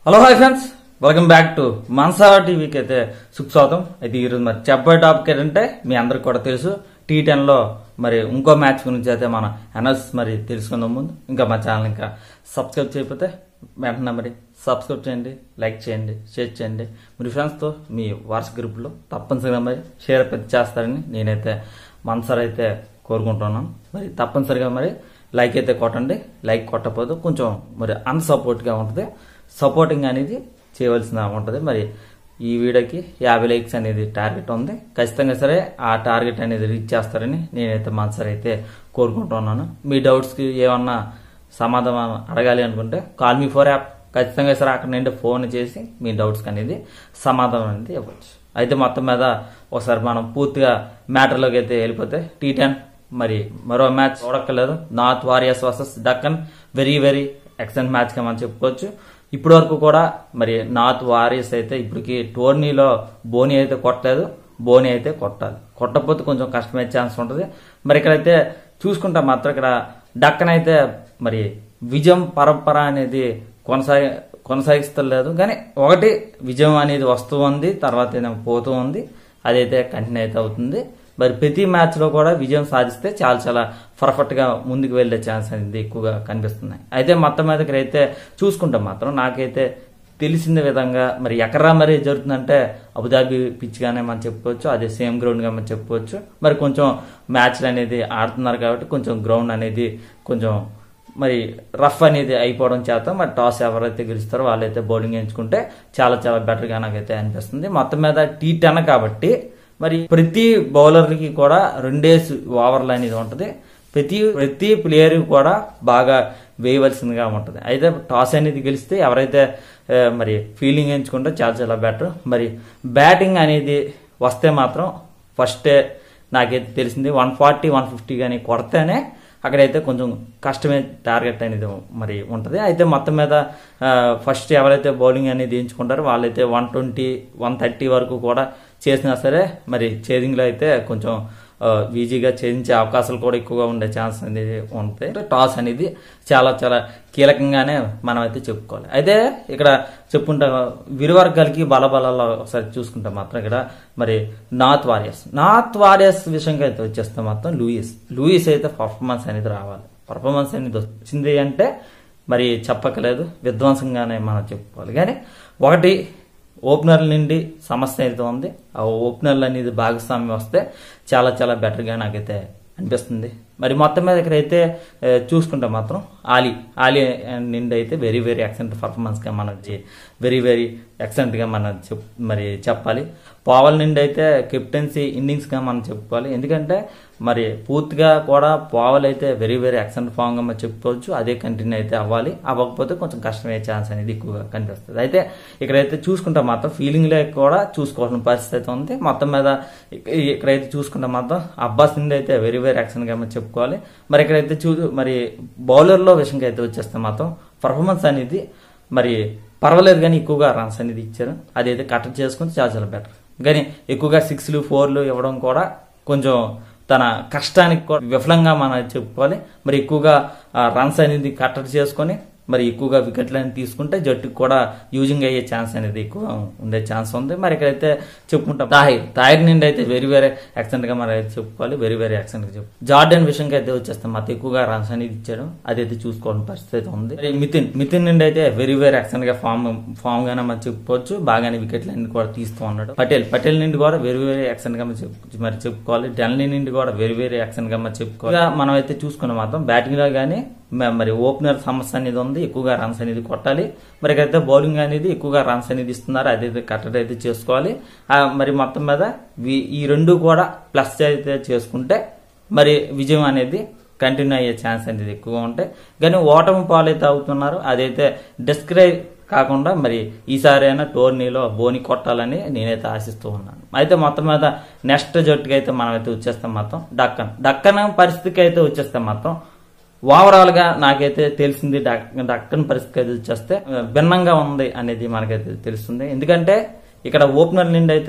hello hi friends welcome back to Mansara టీవీకి అయితే సుస్వాగతం అయితే ఈరోజు మరి చెప్పే టాపిక్ ఏంటంటే మీ అందరికి కూడా తెలుసు టీ టెన్లో మరి ఇంకో మ్యాచ్ గురించి అయితే మనం అనాలిసిస్ మరి తెలుసుకుందాం ముందు ఇంకా మా ఛానల్ ఇంకా సబ్స్క్రైబ్ చేయకపోతే వెంటనే మరి సబ్స్క్రైబ్ చేయండి లైక్ చేయండి షేర్ చేయండి మీ ఫ్రెండ్స్తో మీ వాట్సాప్ గ్రూప్లో తప్పనిసరిగా మరి షేర్ పెద్ద చేస్తారని నేనైతే మనసారి అయితే కోరుకుంటున్నాను మరి తప్పనిసరిగా మరి లైక్ అయితే కొట్టండి లైక్ కొట్టకపోతే కొంచెం మరి అన్సపోర్ట్గా ఉంటుంది సపోర్టింగ్ అనేది చేయవలసిన ఉంటుంది మరి ఈ వీడియోకి యాభై లైక్స్ అనేది టార్గెట్ ఉంది ఖచ్చితంగా సరే ఆ టార్గెట్ అనేది రీచ్ చేస్తారని నేనైతే మనసారి అయితే కోరుకుంటున్నాను మీ డౌట్స్కి ఏమన్నా సమాధానం అడగాలి అనుకుంటే కాల్ మీ ఫోర్ యాప్ ఖచ్చితంగా సరే అక్కడ నుండి ఫోన్ చేసి మీ డౌట్స్కి అనేది సమాధానం అనేది ఇవ్వచ్చు అయితే మొత్తం మీద ఒకసారి మనం పూర్తిగా మ్యాటర్లోకి అయితే వెళ్ళిపోతే టీ టెన్ మరి మరో మ్యాచ్ చూడక్కర్లేదు north warriors versus Deccan very very excellent match గా మనం చెప్పుకోవచ్చు ఇప్పటి వరకు కూడా మరి నార్త్ వారియర్స్ అయితే ఇప్పటికి టోర్నీలో బోని అయితే కొట్టలేదు బోని అయితే కొట్టాలి కొట్టకపోతే కొంచెం కష్టమయ్యే ఛాన్స్ ఉంటుంది మరి ఇక్కడైతే చూసుకుంటే మాత్రం ఇక్కడ డక్కన్ అయితే మరి విజయం పరంపర అనేది కొనసాగి కొనసాగిస్తలేదు కానీ ఒకటి విజయం అనేది వస్తూ ఉంది తర్వాత ఏమో పోతూ ఉంది అదైతే కంటిన్యూ అయితే అవుతుంది మరి ప్రతి మ్యాచ్ లో కూడా విజయం సాధిస్తే చాలా చాలా పర్ఫెక్ట్ గా ముందుకు వెళ్లే ఛాన్స్ అనేది ఎక్కువగా కనిపిస్తున్నాయి అయితే మొత్తం మీద అయితే చూసుకుంటాం మాత్రం నాకైతే తెలిసిన విధంగా మరి ఎకరా మరి జరుగుతుందంటే అబుదాబి పిచ్ గానే మనం చెప్పుకోవచ్చు అదే సేమ్ గ్రౌండ్ గా మనం చెప్పుకోవచ్చు మరి కొంచెం మ్యాచ్లు అనేది ఆడుతున్నారు కాబట్టి కొంచెం గ్రౌండ్ అనేది కొంచెం మరి రఫ్ అనేది అయిపోవడం చేత మరి టాస్ ఎవరైతే గెలుస్తారో వాళ్ళైతే బౌలింగ్ ఎంచుకుంటే చాలా చాలా బెటర్గా నాకైతే అనిపిస్తుంది మొత్తం మీద టీ టెన్ కాబట్టి మరి ప్రతి బౌలర్కి కూడా రెండేసి ఓవర్లు అనేది ఉంటుంది ప్రతి ప్రతి ప్లేయర్ కూడా బాగా వేయవలసిందిగా ఉంటుంది అయితే టాస్ అనేది గెలిస్తే ఎవరైతే ఆ, మరి ఫీల్డింగ్ ఎంచుకుంటే చాలా చాలా బెటర్ మరి బ్యాటింగ్ అనేది వస్తే మాత్రం ఫస్టే నాకైతే తెలిసింది వన్ ఫార్టీ వన్ ఫిఫ్టీ కానీ కొడితేనే అక్కడైతే కొంచెం కష్టమే టార్గెట్ అనేది మరి ఉంటుంది అయితే మొత్తం మీద ఆ, ఫస్ట్ ఎవరైతే బౌలింగ్ అనేది ఎంచుకుంటారో వాళ్ళైతే వన్ ట్వంటీ వన్ థర్టీ వరకు కూడా చేసినా సరే మరి చేజింగ్లో అయితే కొంచెం ఆ, ఈజీగా ఛేదించే అవకాశాలు కూడా ఎక్కువగా ఉండే ఛాన్స్ అనేది ఉంటాయి అంటే టాస్ అనేది చాలా చాలా కీలకంగానే మనం అయితే చెప్పుకోవాలి అయితే ఇక్కడ చెప్పుకుంటా విరువర్గాలకి బలబలాల్లో ఒకసారి చూసుకుంటే మాత్రం ఇక్కడ మరి నార్త్ వారియర్స్ నార్త్ వారియర్స్ విషయంగా అయితే వచ్చేస్తే మాత్రం లూయిస్ లూయిస్ అయితే పర్ఫార్మెన్స్ అనేది రావాలి పర్ఫార్మెన్స్ అనేది వచ్చింది అంటే మరి చెప్పకలేదు విధ్వంసంగానే మనం చెప్పుకోవాలి కానీ ఒకటి ఓపెనర్ల నుండి సమస్య అయితే ఉంది ఆ ఓపెనర్లు అనేది భాగస్వామ్యం వస్తే చాలా చాలా బెటర్గా నాకైతే అనిపిస్తుంది మరి మొత్తం మీద ఇక్కడైతే ఆ, చూసుకుంటే మాత్రం ఆలీ ఆలీ నుండి అయితే వెరీ వెరీ ఎక్సలెంట్ పర్ఫార్మెన్స్గా మనం వెరీ వెరీ ఎక్సలెంట్గా మనం చెప్ మరి చెప్పాలి పావల్ నుండి అయితే కెప్టెన్సీ ఇన్నింగ్స్గా మనం చెప్పుకోవాలి ఎందుకంటే మరి పూర్తిగా కూడా పావల్ అయితే వెరీ వెరీ ఎక్సలెంట్ ఫామ్గా మనం చెప్పుకోవచ్చు అదే కంటిన్యూ అయితే అవ్వాలి అవ్వకపోతే కొంచెం కష్టమయ్యే ఛాన్స్ అనేది ఎక్కువగా కనిపిస్తుంది అయితే ఇక్కడైతే చూసుకుంటే మాత్రం ఫీలింగ్లో కూడా చూసుకోవాల్సిన పరిస్థితి అయితే ఉంది మొత్తం మీద ఇక- ఇక్కడైతే చూసుకుంటే మాత్రం అబ్బాస్ నుండి అయితే వెరీ వెరీ ఎక్సలెంట్గా మనం చెప్పుకోవాలి మరి ఇక్కడైతే చూ మరి బౌలర్లో విషయంగా అయితే వచ్చేస్తే మాత్రం పర్ఫార్మెన్స్ అనేది మరి పర్వాలేదు కానీ ఎక్కువగా రన్స్ అనేది ఇచ్చారు అదైతే కట్ చేసుకుంటే చాలా చాలా బెటర్ కానీ ఎక్కువగా సిక్స్లు ఫోర్లు ఇవ్వడం కూడా కొంచెం తన కష్టానికి కూడా విఫలంగా మనం చెప్పుకోవాలి మరి ఎక్కువగా రన్స్ అనేది కట్టడి చేసుకొని మరి ఎక్కువగా వికెట్లు అనేది తీసుకుంటే జట్టుకు కూడా యూజింగ్ అయ్యే ఛాన్స్ అనేది ఎక్కువ ఉండే ఛాన్స్ ఉంది మరి ఇక్కడైతే చెప్పుకుంటాం తాహిర్ తాహిర్ నుండి అయితే వెరీ వెరీ ఎక్సలెంట్ గా మరి అయితే చెప్పుకోవాలి వెరీ వెరీ ఎక్సలెంట్ గా చెప్పు జార్డన్ విషయంకి అయితే వచ్చేస్తాం మాకు ఎక్కువగా రన్స్ అనేది ఇచ్చాడు అదైతే చూసుకోవాలని పరిస్థితి అయితే ఉంది మరి మితిన్ మితిన్ నుండి అయితే వెరీ వెరీ ఎక్సలెంట్ గా ఫామ్ ఫామ్ గానే మనం చెప్పుకోవచ్చు బాగానే వికెట్లు అన్ని కూడా తీస్తూ ఉన్నాడు పటేల్ పటేల్ నుండి కూడా వెరీ వెరీ ఎక్సలెంట్ గా మనం చెప్పు- మరి చెప్పుకోవాలి డెన్లీ నుండి కూడా వెరీ వెరీ ఎక్సలెంట్ గా మనం చెప్పుకోవాలి ఇక మనం అయితే చూసుకున్న మాత్రం బ్యాటింగ్ లో గానీ మ- మరి ఓపెనర్ సమస్య అనేది ఉంది ఎక్కువగా రన్స్ అనేది కొట్టాలి మరి ఇక్కడైతే బౌలింగ్ అనేది ఎక్కువగా రన్స్ అనేది ఇస్తున్నారు అదైతే కట్టడి అయితే చేసుకోవాలి ఆ, మరి మొత్తం మీద వీ- ఈ రెండు కూడా ప్లస్ అయితే చేసుకుంటే మరి విజయం అనేది కంటిన్యూ అయ్యే ఛాన్స్ అనేది ఎక్కువగా ఉంటాయి కానీ ఓటమి పాలైతే అవుతున్నారు అదైతే డిస్క్రైబ్ కాకుండా మరి ఈసారి అయినా టోర్నీలో బోని కొట్టాలని నేనైతే ఆశిస్తూ ఉన్నాను అయితే మొత్తం మీద నెక్స్ట్ జట్టుకి అయితే మనం అయితే వచ్చేస్తాం మాత్రం డక్కన్ డక్కన్ పరిస్థితికి అయితే వచ్చేస్తాం మాత్రం ఓవరాల్ గా నాకైతే తెలిసింది డక్- డక్కన్ పరిస్థితి అయితే వచ్చేస్తే ఆ, భిన్నంగా ఉంది అనేది మనకైతే తెలుస్తుంది ఎందుకంటే ఇక్కడ ఓపెనర్ నుండి అయితే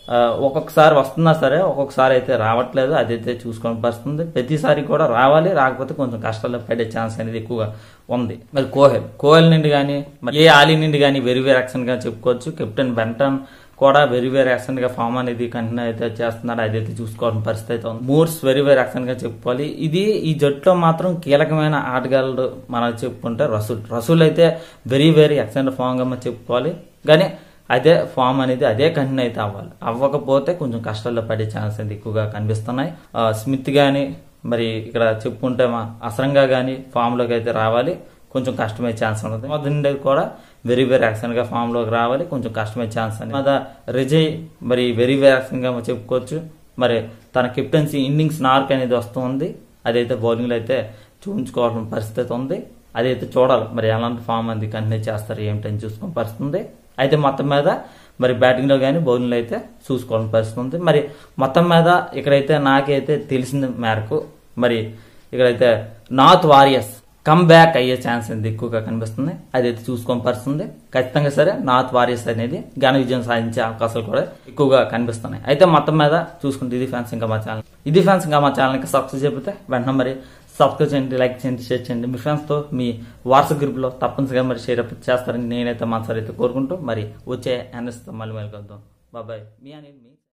ఆ, ఒక్కొక్కసారి వస్తున్నా సరే ఒక్కొక్కసారి అయితే రావట్లేదు అదైతే చూసుకొని పరిస్థితుంది ప్రతిసారి కూడా రావాలి రాకపోతే కొంచెం కష్టాల్లో పడే ఛాన్స్ అనేది ఎక్కువగా ఉంది మరి కోహెల్ కోహెల్ నుండి కానీ ఏ ఆలీ నుండి కానీ వెరీ వెరీ యాక్షన్ గా చెప్పుకోవచ్చు కెప్టెన్ బెంటన్ కూడా వెరీ వెరీ యాక్షన్ గా ఫామ్ అనేది కంటిన్యూ అయితే చేస్తున్నాడు అదైతే చూసుకోవాల్సిన పరిస్థితి అయితే ఉంది మూడ్స్ వెరీ వెరీ యాక్షన్ గా చెప్పుకోవాలి ఇది ఈ జట్టులో మాత్రం కీలకమైన ఆటగాళ్ళు మనం చెప్పుకుంటే రసూల్ రసూల్ అయితే వెరీ వెరీ యాక్షన్ ఫామ్ గా మనం చెప్పుకోవాలి కానీ అదే ఫామ్ అనేది అదే కంటిన్యూ అయితే అవ్వాలి అవ్వకపోతే కొంచెం కష్టాల్లో పడే ఛాన్స్ అనేది ఎక్కువగా కనిపిస్తున్నాయి ఆ, స్మిత్ గాని మరి ఇక్కడ చెప్పుకుంటే మా అసరంగా గానీ ఫామ్ లోకి అయితే రావాలి కొంచెం కష్టమయ్యే ఛాన్స్ ఉంటుంది మొదటి కూడా వెరీ వెరీ యాక్షన్ గా ఫామ్ లోకి రావాలి కొంచెం కష్టమయ్యే ఛాన్స్ అనేది మన రిజయ్ మరి వెరీ వెరీ యాక్షన్ గా మనం చెప్పుకోవచ్చు మరి తన కెప్టెన్సీ ఇన్నింగ్స్ నార్క్ అనేది వస్తుంది అదైతే బౌలింగ్ లో అయితే చూపించుకోవాల్సిన పరిస్థితి ఉంది అదైతే చూడాలి మరి ఎలాంటి ఫామ్ అది కంటిన్యూ చేస్తారు ఏమిటని చూసుకుని పరిస్థితి ఉంది అయితే మొత్తం మీద మరి బ్యాటింగ్ లో కానీ బౌలింగ్ లో అయితే చూసుకోవాల్సిన పరిస్థితి ఉంది మరి మొత్తం మీద ఇక్కడైతే నాకైతే తెలిసిన మేరకు మరి ఇక్కడైతే నార్త్ వారియర్స్ కమ్ బ్యాక్ అయ్యే ఛాన్స్ అనేది ఎక్కువగా కనిపిస్తుంది అదైతే చూసుకొని పరిస్థితుంది ఖచ్చితంగా సరే నార్త్ వారియర్స్ అనేది ఘన విజయం సాధించే అవకాశాలు కూడా ఎక్కువగా కనిపిస్తున్నాయి అయితే మొత్తం మీద చూసుకుంటే ఇది ఫ్యాన్స్ ఇంకా మా ఛానల్ ఇది ఫ్యాన్స్ ఇంకా మా ఛానల్ కి సబ్స్క్రైబ్ చెబితే వెంటనే మరి సబ్స్క్రైబ్ చేయండి లైక్ చేయండి షేర్ చేయండి మీ ఫ్రెండ్స్ తో మీ వాట్సాప్ గ్రూప్ లో తప్పనిసరిగా మరి షేర్ అప్ చేస్తారని నేనైతే మనసారి అయితే కోరుకుంటూ మరి వచ్చే ఎన్ఎస్ తో మళ్ళీ మళ్ళీ కలుద్దాం బాబాయ్ మీ అనేది మీ